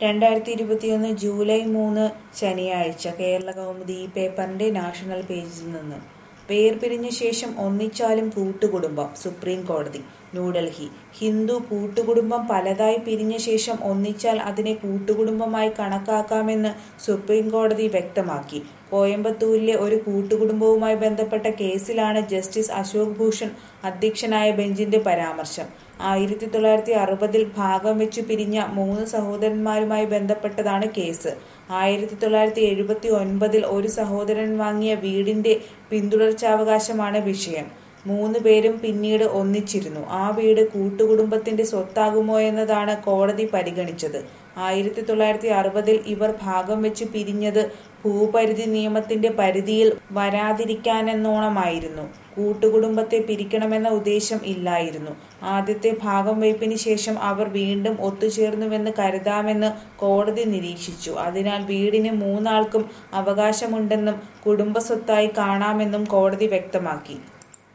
രണ്ടായിരത്തി ഇരുപത്തിയൊന്ന് ജൂലൈ മൂന്ന് ശനിയാഴ്ച കേരള കൗമുദി ഈ പേപ്പറിന്റെ നാഷണൽ പേജിൽ നിന്ന് വേർപിരിഞ്ഞ ശേഷം ഒന്നിച്ചാലും കൂട്ടുകുടുംബം സുപ്രീം കോടതി ന്യൂഡൽഹി ഹിന്ദു കൂട്ടുകുടുംബം പലതായി പിരിഞ്ഞ ശേഷം ഒന്നിച്ചാൽ അതിനെ കൂട്ടുകുടുംബമായി കണക്കാക്കാമെന്ന് സുപ്രീം കോടതി വ്യക്തമാക്കി കോയമ്പത്തൂരിലെ ഒരു കൂട്ടുകുടുംബവുമായി ബന്ധപ്പെട്ട കേസിലാണ് ജസ്റ്റിസ് അശോക് ഭൂഷൺ അധ്യക്ഷനായ ബെഞ്ചിന്റെ പരാമർശം ആയിരത്തി തൊള്ളായിരത്തി അറുപതിൽ ഭാഗം വെച്ചു പിരിഞ്ഞ മൂന്ന് സഹോദരന്മാരുമായി ബന്ധപ്പെട്ടതാണ് കേസ് ആയിരത്തി തൊള്ളായിരത്തി എഴുപത്തി ഒൻപതിൽ ഒരു സഹോദരൻ വാങ്ങിയ വീടിന്റെ പിന്തുടർച്ചാവകാശമാണ് വിഷയം മൂന്ന് പേരും പിന്നീട് ഒന്നിച്ചിരുന്നു ആ വീട് കൂട്ടുകുടുംബത്തിന്റെ സ്വത്താകുമോ എന്നതാണ് കോടതി പരിഗണിച്ചത് ആയിരത്തി തൊള്ളായിരത്തി അറുപതിൽ ഇവർ ഭാഗം വെച്ച് പിരിഞ്ഞത് ഭൂപരിധി നിയമത്തിന്റെ പരിധിയിൽ വരാതിരിക്കാനെന്നോണമായിരുന്നു കൂട്ടുകുടുംബത്തെ പിരിക്കണമെന്ന ഉദ്ദേശം ഇല്ലായിരുന്നു ആദ്യത്തെ ഭാഗം വയ്പിന് ശേഷം അവർ വീണ്ടും ഒത്തുചേർന്നുവെന്ന് കരുതാമെന്ന് കോടതി നിരീക്ഷിച്ചു അതിനാൽ വീടിന് മൂന്നാൾക്കും അവകാശമുണ്ടെന്നും കുടുംബസ്വത്തായി കാണാമെന്നും കോടതി വ്യക്തമാക്കി